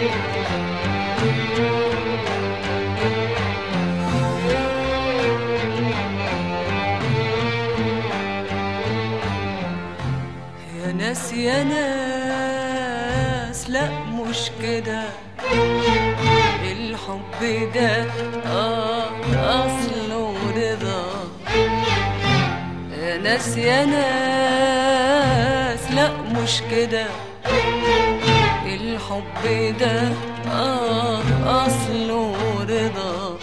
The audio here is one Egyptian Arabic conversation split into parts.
يا ناس يا ناس لا مش كده الحب ده آه أصله رضا يا ناس يا ناس لا مش كده الحب ده آه أصله رضا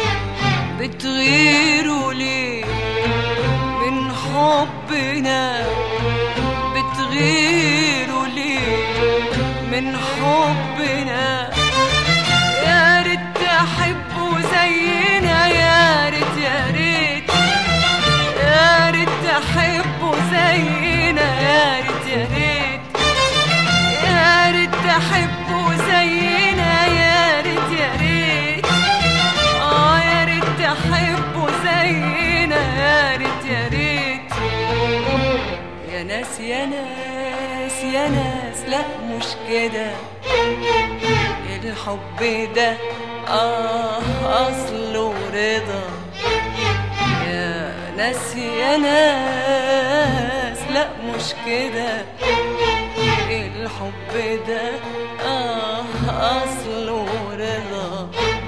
بتغيروا ليه من حبنا بتغيروا ليه من حبنا يا ريت تحبوا زينا يا ريت يا ريت يا ريت تحبوا زينا يا ريت يا ريت يا ريت تحبوا زينا يا ريت يا ريت اه يا ريت تحبوا زينا يا ريت يا ريت يا ناس يا ناس يا ناس لا مش كده الحب ده اه اصله رضا يا ناس يا ناس لا مش كده الحب ده اه اصله رضا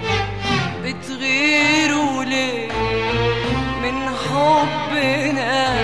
بتغيروا ليه من حبنا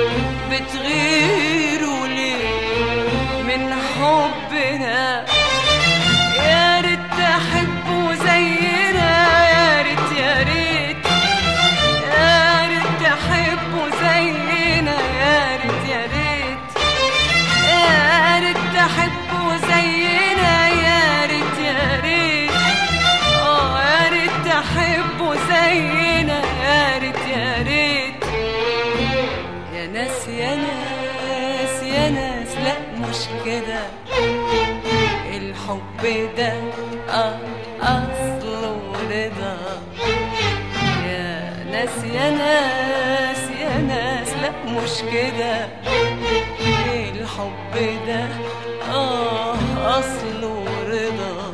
بتغيروا ليه من حبنا يا ريت تحبوا زينا يا ريت يا ريت يا ريت تحبوا زينا يا ريت يا ريت يا ريت تحبوا زينا يا ريت يا ريت اه يا ريت تحبوا زينا يا ريت يا ريت يا ناس يا ناس يا ناس لا مش كده الحب ده اه اصله رضا يا ناس يا ناس يا ناس لا مش كده الحب ده اه اصله رضا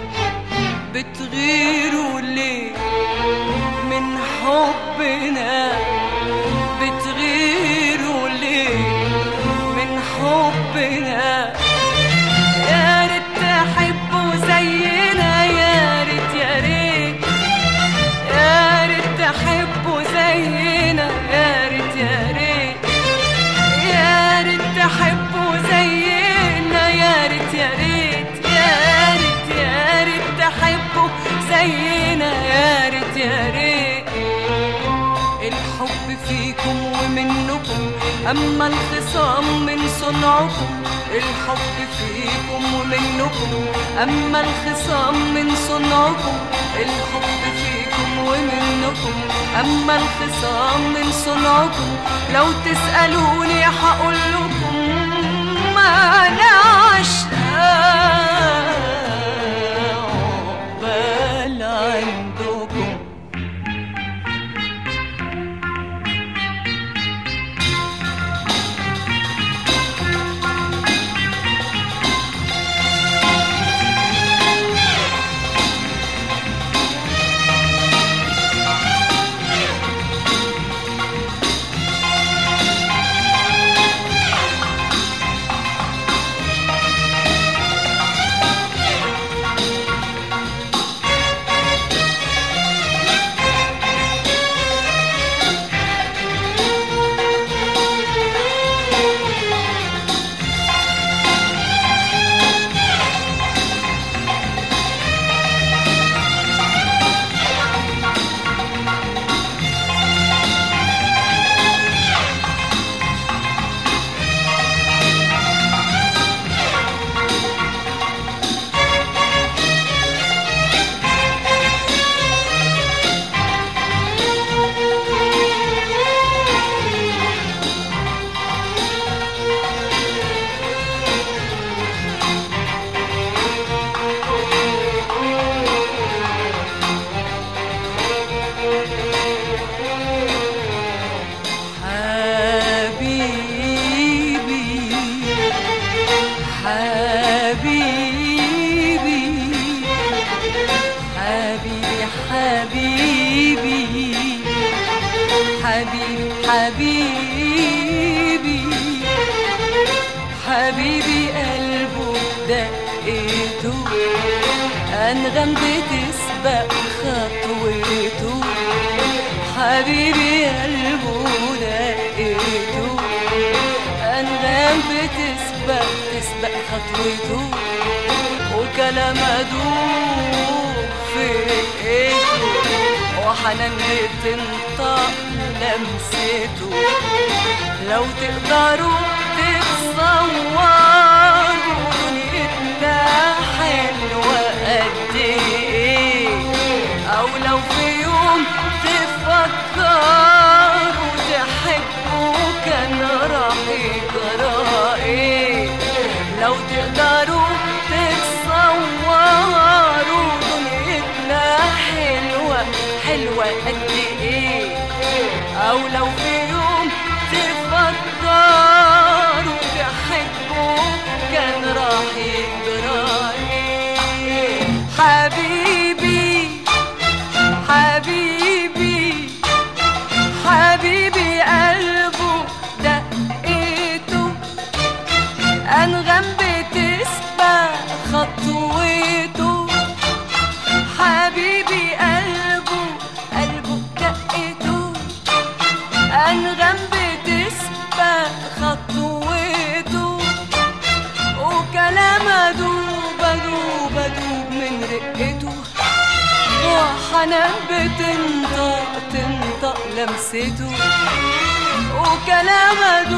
بتغيروا ليه من حبنا بتغيروا ليه من حبنا يا ريت تحبوا زينا يا ريت يا ريت يا ريت تحبوا زينا يا ريت يا ريت يا ريت تحبوا زينا يا ريت يا ريت يا ريت يا ريت تحبوا زينا يا ريت يا ريت الحب فيكم ومنكم أما الخصام من صنعكم الحب فيكم ومنكم أما الخصام من صنعكم الحب فيكم ومنكم أما الخصام من صنعكم لو تسألوني هقول لكم ما أنا عشاق بل عندكم أنغم بتسبق خطوته حبيبي قلبه دقته أنغام بتسبق تسبق خطوته وكلام أدوب في رقته وحنان بتنطق لمسته لو تقدروا تتصوروا دنيتنا حلوة قد ايه او لو في يوم تفكروا تحبوا كان راح يجرى ايه لو تقدروا تتصوروا دنيتنا حلوة حلوة قد ايه او لو في يوم تفكروا تحبوا كان راح يجرى ايه حبيبي حبيبي حبيبي قلبه دقيته أنغم بتسبق خطوته حبيبي قلبه قلبه دقيته أنغم بتسبق خطوته وكلام أدوب أدوب أدوب من رقته وحنان بتنطق تنطق لمسته وكلام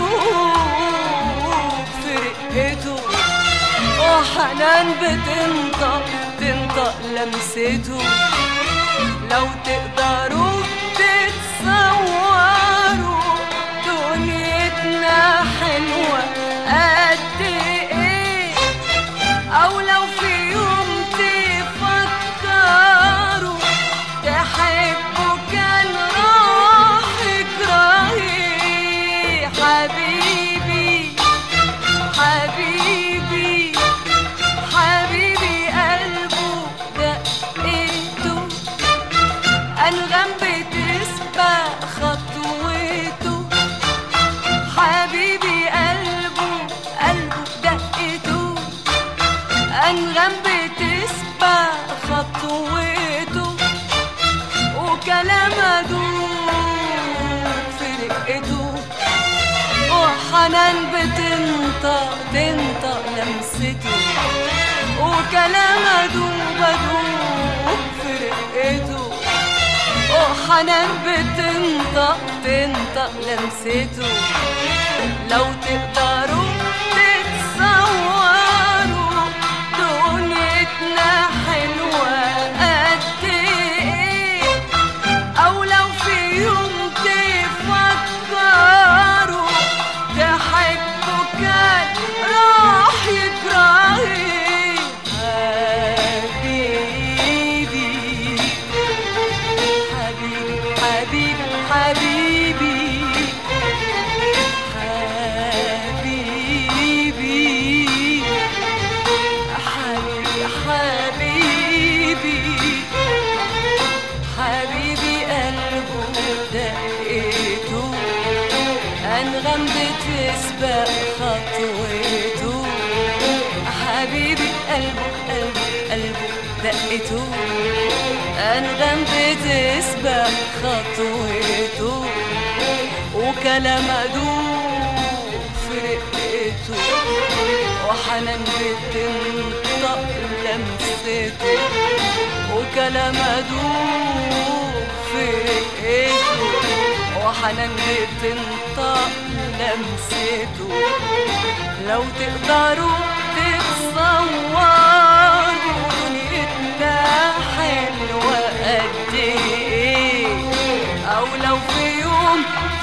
أدوب في رقته وحنان بتنطق تنطق لمسته لو تقدروا تتصوروا دنيتنا حلوة قد ايه او لو في يوم تفكروا تحبوا كان راح يجرى حبيبي حبيبي حبيبي قلبه دقيته أنغم بتسبق خطوته حبيبي قلبه قلبه دقته أنغم بتسبق خطوته وكلام أدوب في رقته وحنان بتنطق تنطق لمسته وكلام أدوب أدوب في رقته وحنان بتنطق تنطق لمسته لو تقدروا تتصوروا دنيتنا حلوة قد ايه او لو في يوم تفكروا تحبوا كان راح يجرى ايه حبيبي حبيبي حبيبي حبيبي حبيبي حبيبي حبيبي قلبه دقيته أنغم بتسبق خطوته حبيبي قلبه قلبه قلبه دقته أنغم بتسبق خطوته وكلام أدوب في رقته وحنان بتنطق لمسته وكلام أدوب في رقته وحنان بتنطق لمسته لو تقدروا تتصوروا دنيتنا حلوة قد ايه او لو في يوم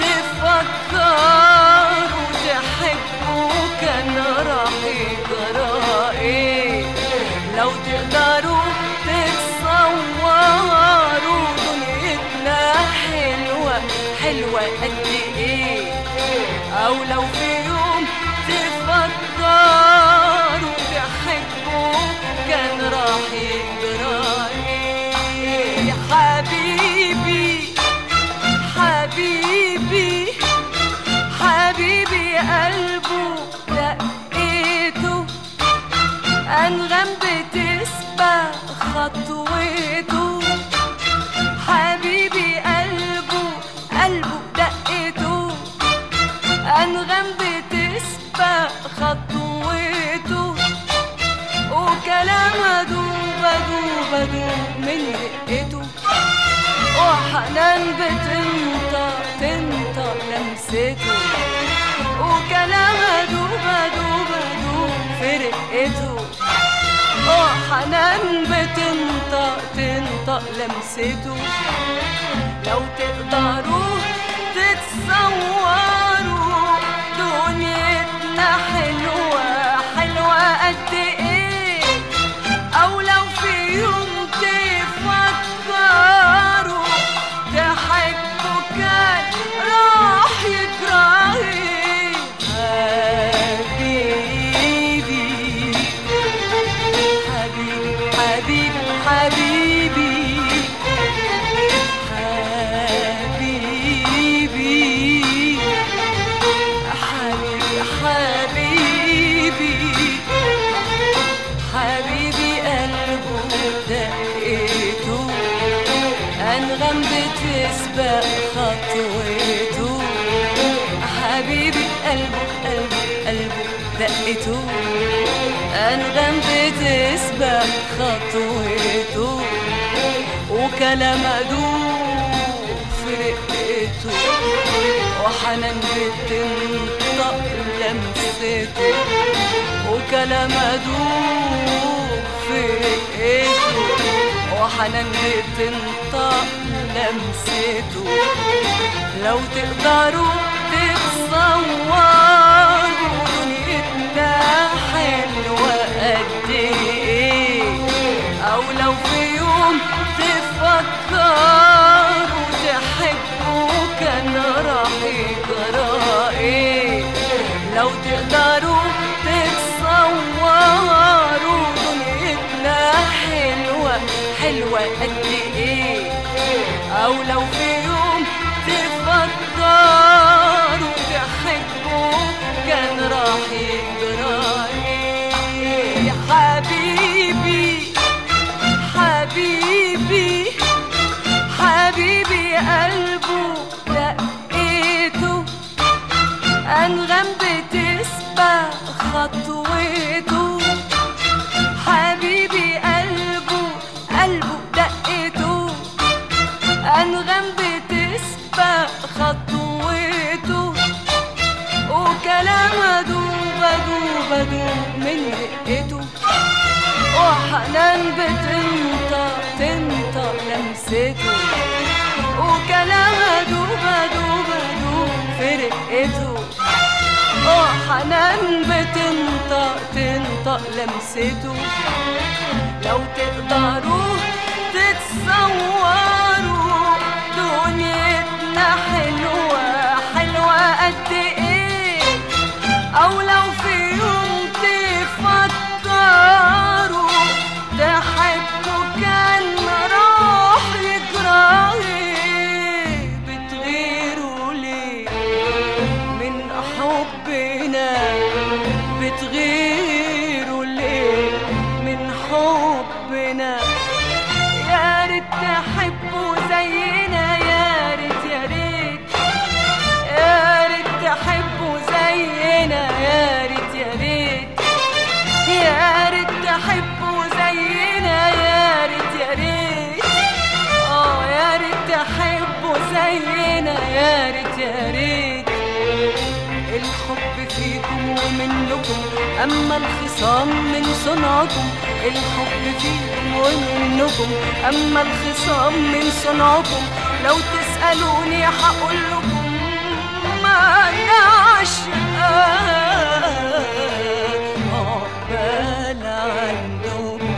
تفكروا تحبوا كان راح يجرى ايه لو تقدروا تتصوروا دنيتنا حلوة حلوة قد ايه او لو في يوم تفكروا تحبوا كان راح يجرى ايه يا حبيبي حبيبي حبيبي قلبه دقيته أنغم بتسبق خطوته حبيبي قلبه قلبه دقته أنغام بتسبق خطوته وكلامها دوب دوب دوب من رقته وحنان بتنطق تنطق لمسته وكلامها دوب دوب دوب في رقته وحنان بتنطق تنطق لمسته لو تقدروا تتصوروا دنيتنا حلوة حلوة قد ايه او لو في يوم تفكروا تحبوا كان راح يجرى ايه حبيبي حبيبي حبيبي حبيبي حبيبي حبيبي حبيبي قلبه دقيته أنغام بتسبق خطوته حبيبي قلبه قلبه قلبه دقته أنغام بتسبق خطوته وكلام أدوب في رقته وحنان بتنطق لمسته وكلام أدوب في رقته وحنان بتنطق لمسته لو تقدروا تتصوروا دنيتنا حلوة قد ايه او لو في يوم تفكروا تحبوا كان راح يجرى ايه لو تقدروا تتصوروا دنيتنا حلوة حلوة قد ايه او لو في يوم تفكروا تحبوا كان راح يجرى ايه حبيبي حبيبي حبيبي قلبه دقيته أنغام بتسبق خطوته حبيبي قلبه قلبه دقته أنغام بتسبق خطوته وكلامها دوب دوب دوب من رقته وحنان بتنطق تنطق لمسته وكلامها دوب دوب دوب في رقته وحنان بتنطق تنطق لمسته لو تقدروا تتصوروا دنيتنا حلوة حلوة قد ايه او لو في يوم تفكروا تحبوا كان راح يجرى ايه بتغيروا ليه من حبنا بتغيروا ليه من حبنا يا ريت تحبوا زينا يا ريت يا ريت يا ريت تحبوا زينا يا ريت يا ريت يا ريت تحبوا زينا يا ريت يا ريت اه يا ريت تحبوا زينا يا ريت يا ريت الحب فيكم ومنكم أما الخصام من صنعكم الحب فيكم ومنكم أما الخصام من صنعكم لو تسألوني هقول لكم ما نعشق عقبال عندكم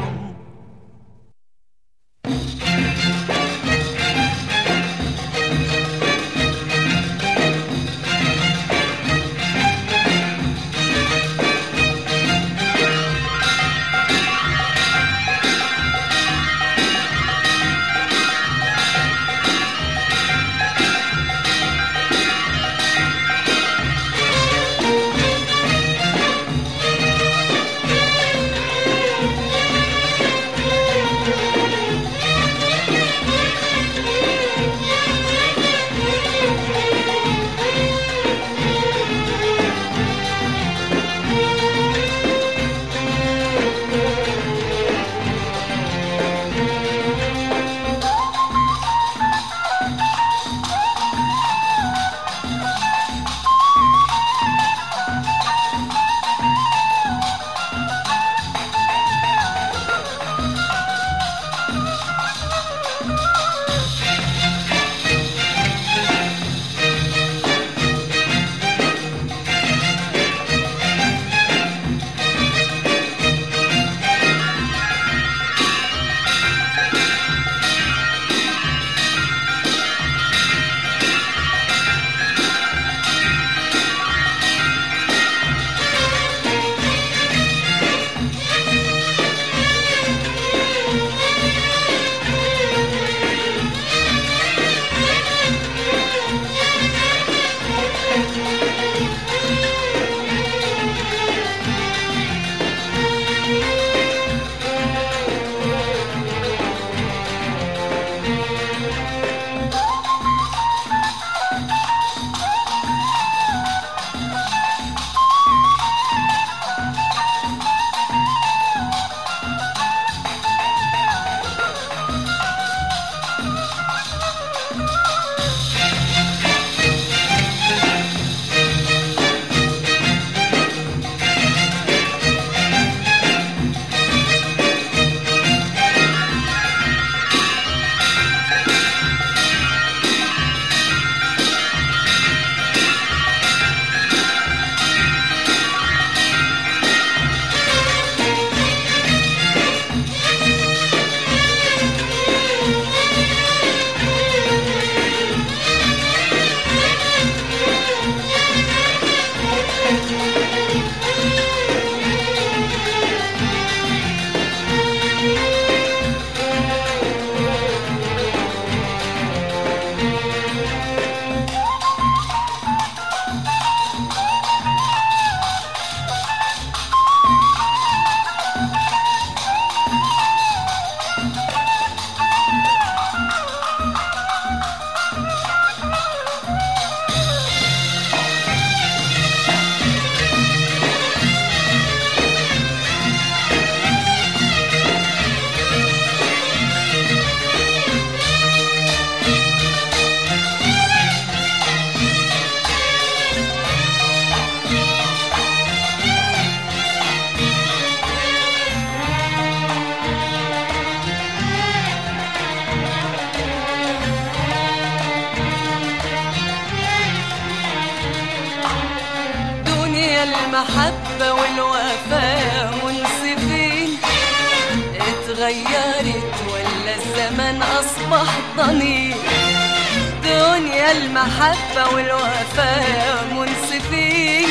دنيا المحبة والوفاء منصفين اتغيرت ولا الزمن أصبح ضنين دنيا المحبة والوفاء منصفين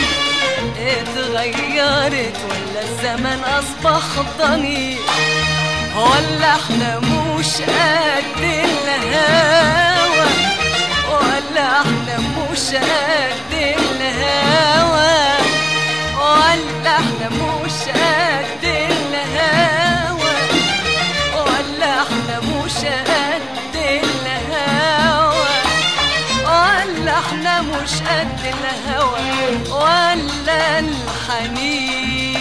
اتغيرت ولا الزمن أصبح ضنين ولا احنا مش قد الهوى ولا احنا مش قد الهوى ولا احنا مش قد الهوى ولا احنا مش قد الهوى ولا احنا مش قد الهوى ولا الحنين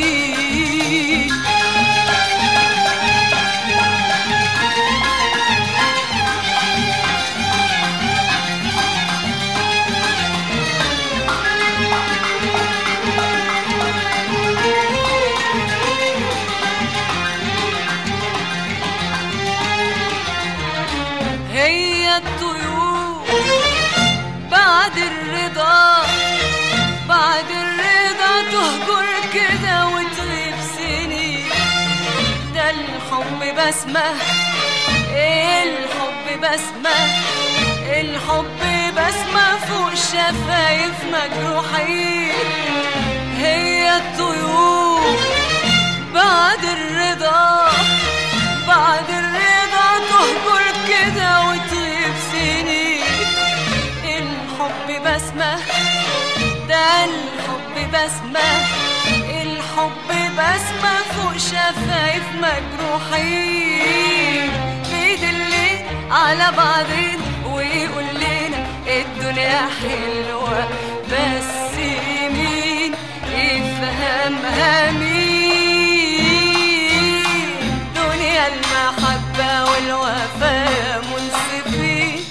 هي الطيور بعد الرضا بعد الرضا تهجر كده وتغيب سنين ده الحب بسمة الحب بسمة الحب بسمة فوق شفايف مجروحين هي الطيور بعد الرضا بعد الرضا تهجر كده وتغيب سنين الحب بسمة ده الحب بسمة الحب بسمة فوق شفايف مجروحين بيدل على بعضين ويقول لنا الدنيا حلوة بس مين يفهمها مين دنيا المحبة والوفاء منصفين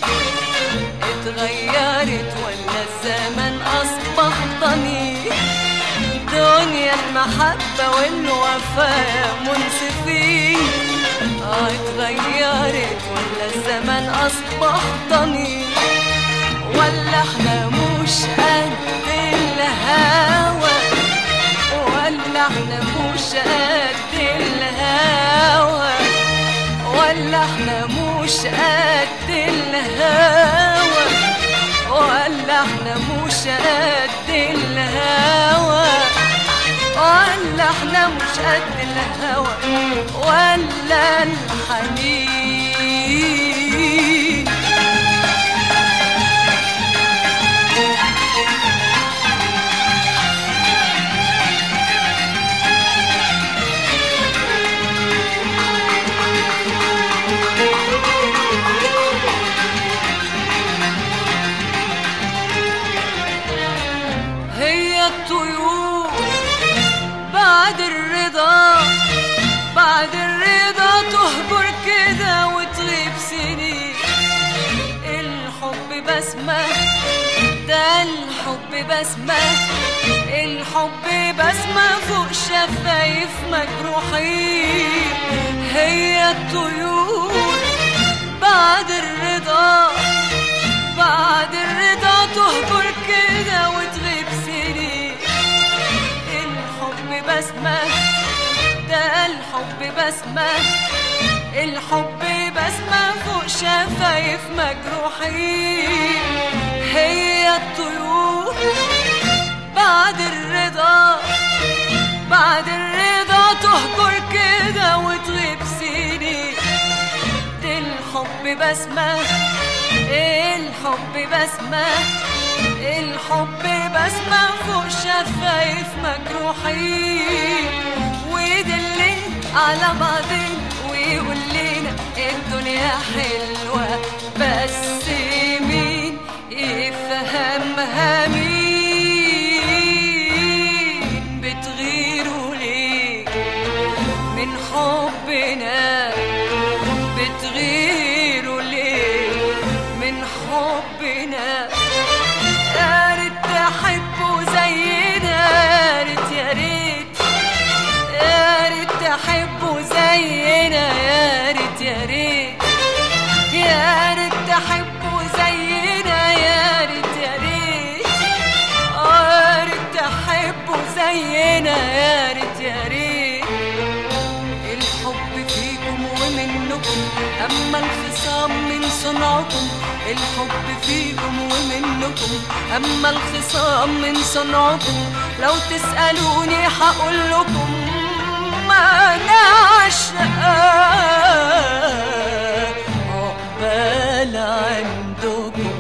اتغيرت ولا الزمن أصبح ضنين دنيا المحبة والوفاء منصفين اه اتغيرت ولا الزمن أصبح ضنين ولا احنا مش قد الهوى ولا احنا مش قد الهوى ولا احنا مش قد الهوى ولا احنا مش قد الهوى ولا احنا مش قد الهوى ولا الحنين هي الطيور بعد الرضا بعد الرضا تهجر كده وتغيب سنين الحب بسمة ده الحب بسمة الحب بسمة فوق شفايف مجروحين هي الطيور بعد الرضا بعد الرضا تهجر كده وتغيب سنين الحب بسمة ده الحب بسمة الحب بسمة فوق شفايف مجروحين هي الطيور بعد الرضا بعد الرضا تهجر كده وتغيب سنين الحب بسمة الحب بسمة الحب بسمة فوق شفايف مجروحين ويدل على بعضين ويقول لنا الدنيا حلوة بس مين يفهمها مين بتغيروا ليه من حبنا بتغيروا ليه من حبنا يا ريت تحبوا زينا يا ريت يا ريت يا ريت تحبوا زينا يا ريت منكم أما الخصام من صنعكم الحب فيكم ومنكم أما الخصام من صنعكم لو تسألوني هقول لكم ما أنا عشقان عقبال عندكم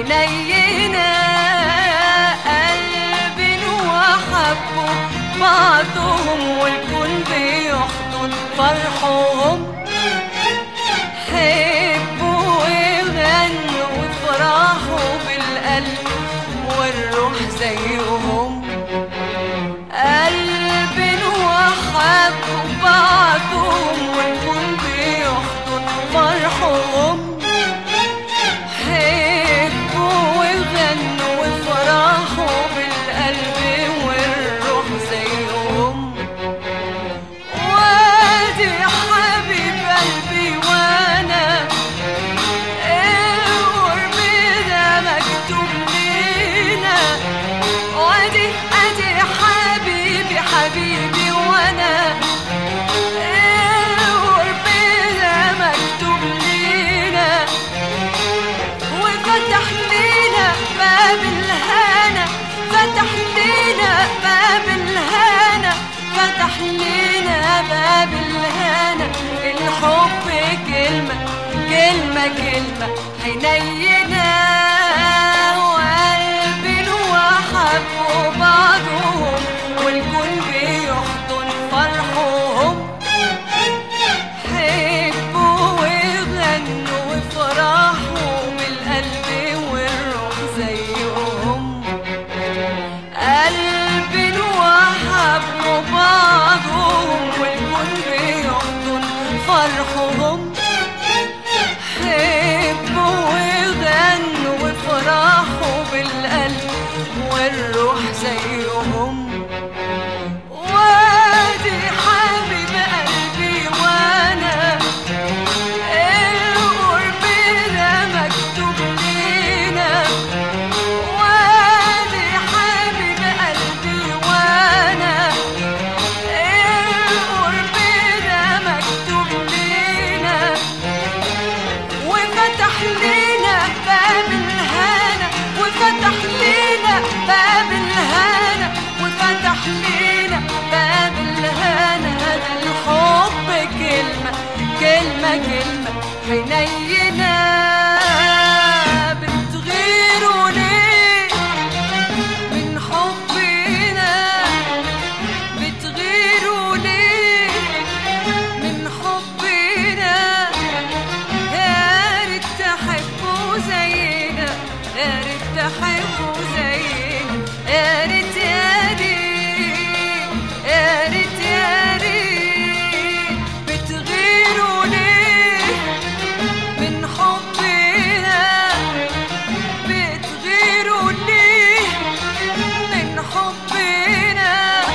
حنينة قلب وحبوا بعضهم والكل بيحضن فرحهم حبوا وغنوا وفرحوا بالقلب والروح زيهم قلب وحبوا بعضهم والكل بيحضن فرحهم حبوا وغنوا وفرحوا بالقلب والروح زيهم وادي حبيب قلبي وانا القرب ده مكتوب لينا وادي ادي حبيبي حبيبي وانا القرب ده مكتوب لينا وفتح لينا باب الهنا فتح لينا باب الهنا فتح لينا باب الهنا الحب كلمة كلمة كلمة حنينة وقلب وحبوا بعضهم والكل بيحضن فرحهم حبوا وغنوا وفرحوا بالقلب والروح زيهم قلب وحبوا بعضهم والكل بيحضن فرحهم حبوا وغنوا وفرحوا بالقلب والروح زيهم وادي حبيب قلبي وانا القرب ده مكتوب لينا وادي حبيب قلبي وانا القرب ده مكتوب لينا وفتح لينا باب الهنا وفتح لينا باب الهنا وفتح لينا باب الهنا ده الحب كلمة كلمة كلمة حنينة بتغيروا ليه من حبنا بتغيروا ليه من حبنا يا ريت تحبوا زينا يا ريت تحبوا زينا يا ريت يا ريت يا ريت يا ريت بتغيروا ليه من حبنا بتغيروا ليه من حبنا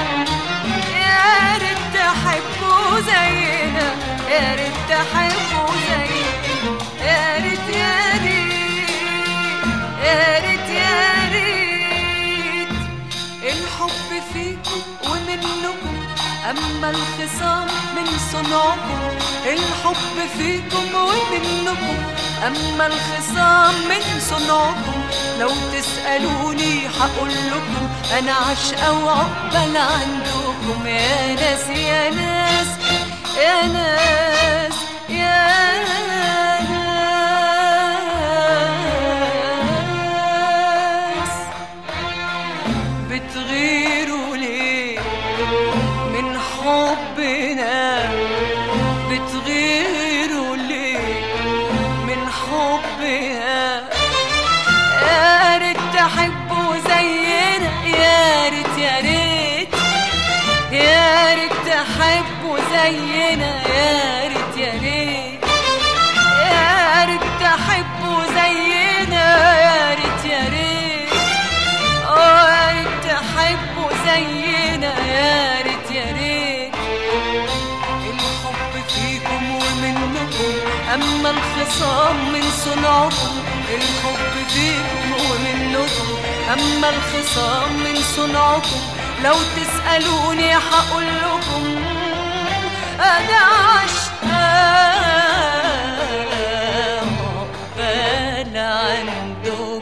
يا ريت تحبوا زينا يا ريت تحبوا زينا يا ريت يا ريت يا ريت يا ريت الحب فيكم ومنكم أما الخصام من صنعكم الحب فيكم ومنكم أما الخصام من صنعكم لو تسألوني هقول لكم أنا عشقة وعقبال عندكم يا ناس يا ناس يا ناس يا ناس بتغيروا ليه من حبنا بتغيروا ليه من حبنا يا ريت تحبوا زينا يا ريت يا ريت يا ريت تحبوا زينا يا ريت يا ريت يا ريت تحبوا زينا يا ريت يا ريت اه يا ريت تحبوا زينا يا ريت يا ريت الحب فيكم ومنكم أما الخصام من صنعكم الحب فيكم ومنكم أما الخصام من صنعكم لو تسألوني هقول لكم أنا عشقة عقبال عندكم